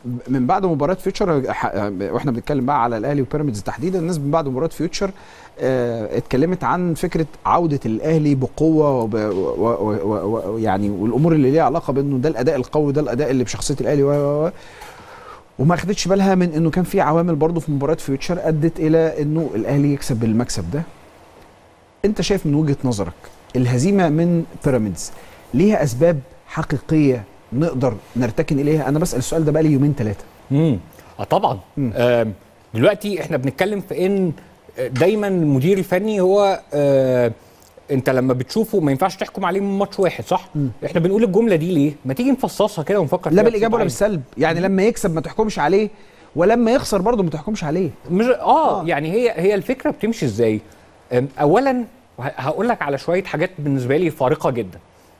من بعد مباراه فيوتشر ح- واحنا بنتكلم بقى على الاهلي وبيراميدز تحديدا الناس من بعد مباراه فيوتشر آه، اتكلمت عن فكره عوده الاهلي بقوه وب- و- و- و- و- يعني والامور اللي ليها علاقه بانه ده الاداء القوي ده الاداء اللي بشخصيه الاهلي و- و- و- وما خدتش بالها من انه كان في عوامل برضه في مباراه فيوتشر ادت الى انه الاهلي يكسب بالمكسب ده انت شايف من وجهه نظرك الهزيمه من بيراميدز ليها اسباب حقيقيه نقدر نرتكن اليها انا بسال السؤال ده بقالي يومين ثلاثه امم اه طبعا مم. آم، دلوقتي احنا بنتكلم في ان دايما المدير الفني هو آه انت لما بتشوفه ما ينفعش تحكم عليه من ماتش واحد صح مم. احنا بنقول الجمله دي ليه ما تيجي نفصصها كده ونفكر لا فيها بالايجاب ولا بصوت عالي. بالسلب يعني لما يكسب ما تحكمش عليه ولما يخسر برضه ما تحكمش عليه مش اه, آه. يعني هي هي الفكره بتمشي ازاي أم، اولا هقول لك على شويه حاجات بالنسبه لي فارقه جدا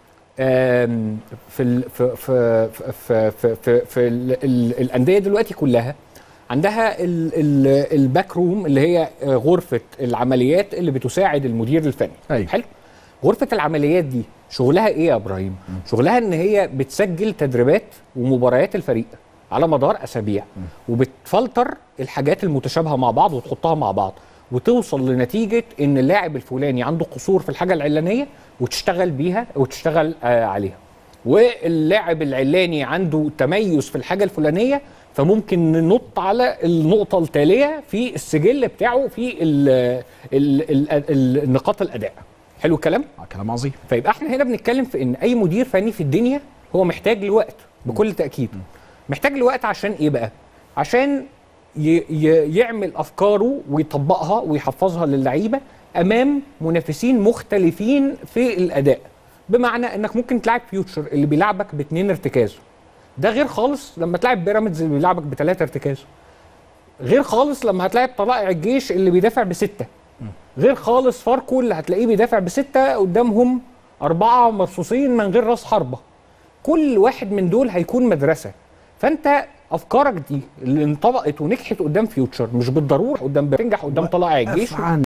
أم، في ال في في في في في, في ال ال الانديه دلوقتي كلها عندها ال ال الباك روم اللي هي غرفه العمليات اللي بتساعد المدير الفني أيوة. حلو غرفه العمليات دي شغلها ايه يا ابراهيم شغلها ان هي بتسجل تدريبات ومباريات الفريق على مدار اسابيع وبتفلتر الحاجات المتشابهه مع بعض وتحطها مع بعض وتوصل لنتيجه ان اللاعب الفلاني عنده قصور في الحاجه العلانيه وتشتغل بيها وتشتغل آه عليها واللاعب العلاني عنده تميز في الحاجه الفلانيه فممكن ننط على النقطه التاليه في السجل بتاعه في ال ال ال ال نقاط الاداء حلو الكلام آه، كلام عظيم فيبقى احنا هنا بنتكلم في ان اي مدير فني في الدنيا هو محتاج لوقت بكل تاكيد محتاج لوقت عشان ايه بقى عشان ي ي يعمل افكاره ويطبقها ويحفظها للعيبه امام منافسين مختلفين في الاداء بمعنى انك ممكن تلعب فيوتشر اللي بيلعبك باثنين ارتكاز ده غير خالص لما تلعب بيراميدز اللي بيلعبك بثلاثه ارتكاز غير خالص لما هتلاعب طلائع الجيش اللي بيدافع بسته غير خالص فاركو اللي هتلاقيه بيدافع بسته قدامهم اربعه مرصوصين من غير راس حربه كل واحد من دول هيكون مدرسه فانت افكارك دي اللي انطبقت ونجحت قدام فيوتشر مش بالضروره قدام تنجح قدام طلائع الجيش عن